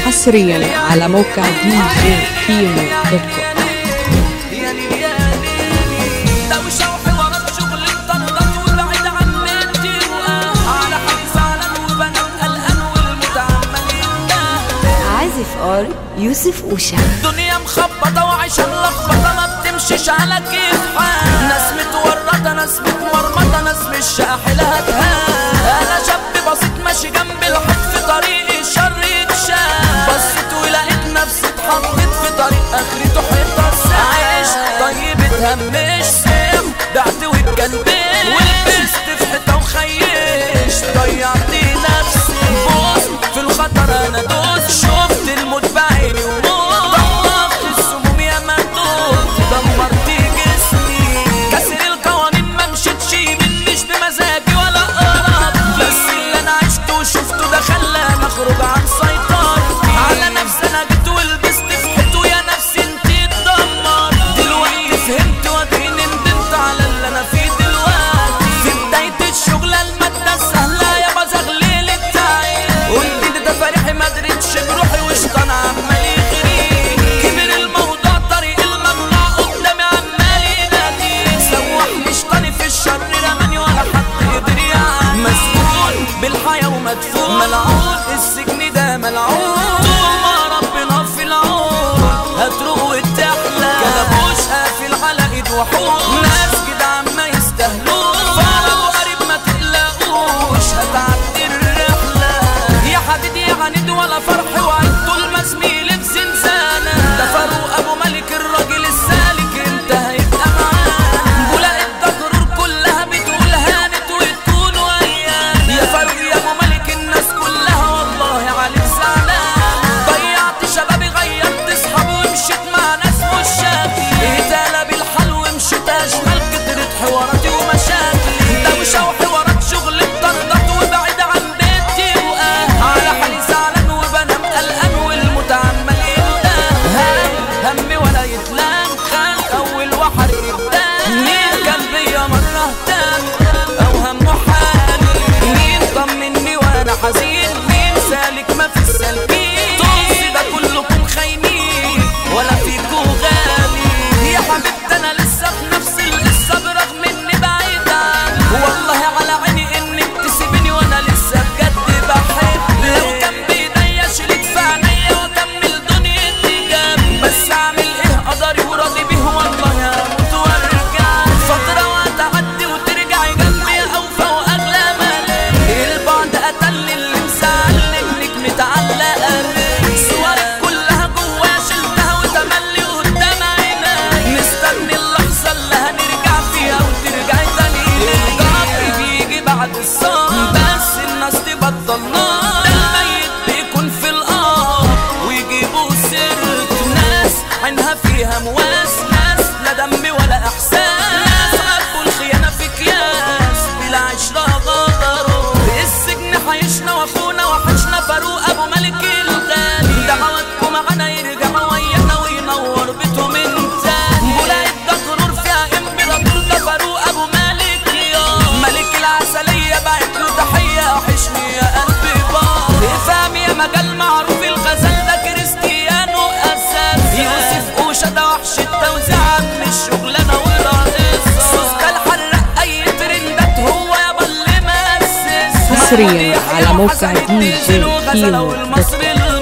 حصريا على موقع دي جي كيمو دوت كوم يا ليل يا ليل دوشة وحوارات شغل الطردات وبعيد عن بنتي وقال على حد زعلان وبنات قلقان والمتعملين ده عازف ار يوسف اوشا الدنيا مخبطة وعيشة ملخبطة ما بتمشيش على كيف حال ناس متورطة ناس متمرمطة ناس مش شاحلها تهان أنا شاب بسيط ماشي جنب الحيط في طريق الشر يتشال بصيت ولقيت نفسي اتحطيت في طريق آخرته حيطة عايش طيب اتهمش سيف بعت واتجنبت ولبست في حيطة وخيش ضيعت نفسي بوس في الخطر أنا دوس شفت الموت بعيني وموت ضغطت السموم يا مندوب دمرت جسمي كسر القوانين ما مشيتش يمين مش بمزاجي ولا قرب بس اللي انا عشته وشفته ده خلاني اخرج عن سيطرتي على نفسي انا جيت ولبست في حيطه يا نفسي انتي اتدمر دلوقتي فهمت واديني ندمت على اللي انا فيه دلوقتي في بداية الشغلة المادة السهلة يا بزغليل التعيين قلت ده ده فرحي ما قدرتش بروحي وشطان عمال يغريني كبر الموضوع طريق الممنوع قدامي عمال يناديني سوحني شطاني في الشر رماني ولا حد قدر يعني مسجون بالحياة ومدفون ملعون السجن ده ملعون طول ما ربنا في العون هتروق وتحلى كلبوش قافل على ايد وحوش ناس كده عما يستاهلوش فرق وقريب ما تقلقوش هتعدي الرحلة يا حبيبي يا عنيد ولا فرح وعيد طول ما زميلي في زنزانة ده فاروق ابو ملك الراجل السالك انت هيبقى معاه بولاقي التجرور كلها بتقول هانت وتكون ويانا يا فاروق يا ابو ملك الناس كلها والله عليك زعلان ضيعت شبابي غيرت اصحابي ومشيت مع ناس مش شافي اتقلب الحال ومشيت اشمال كترت حواراتي ومشاكلي دوشه وحوارات شغل بطردات وبعيد عن بيتي وقاه على حالي زعلان وبنام قلقان والمتعمل ينتهى همي ولا يتلام خان اول وحر يبدان مين كان بيا مره اهتم او همه حالي مين طمني وانا حزين مين سالك ما في السالكين طز ده كلكم خاينين ولا فيكوا غالي يا حبيبتي انا لسه في نفس القصه برغم اني بعيد عنك والله على عيني انك تسيبني وانا لسه بجد بحبك لو كان بايديا شلت في عينيا واكمل دنيتي جنبي بس اعمل ايه قدري وراضي بيه والله هموت وارجع فتره وهتعدي وترجعي جنبي اوفى واغلى مالي البعد قتلني اللي مساعدني انك متعلقه بيه صورك كلها جوايا شلتها وتملي قدام عيني مستني اللحظه اللي هنرجع فيها وترجعي تاني الضعف بيجي بعد الصبر بس الناس تبطل نار الميت بيكون في الارض ويجيبوا سيرته ناس عينها فيها مواس ناس لا دم ولا احساس ناس عبوا الخيانه في اكياس بلا عشره غدروا السجن حيشنا واخونا وحشنا فاروق ابو ملك الغالي دعواتكم معانا يرجع ويانا وينور بيته من تاني بولاية ده غرور فيها امبراطور ده فاروق ابو مالك يا ملك العسلية بعت له تحية وحشني يا قلبي بار افهم يا مجال معروف الغزال ده كريستيانو اساس يوسف اوشا ده وحش التوزيع من الشغلانة والرئيس سوسكا الحرق اي ترندات هو يا بل مؤسس حصرياً على موقع حسن دي جي الدين وغزلة كيمو والمصري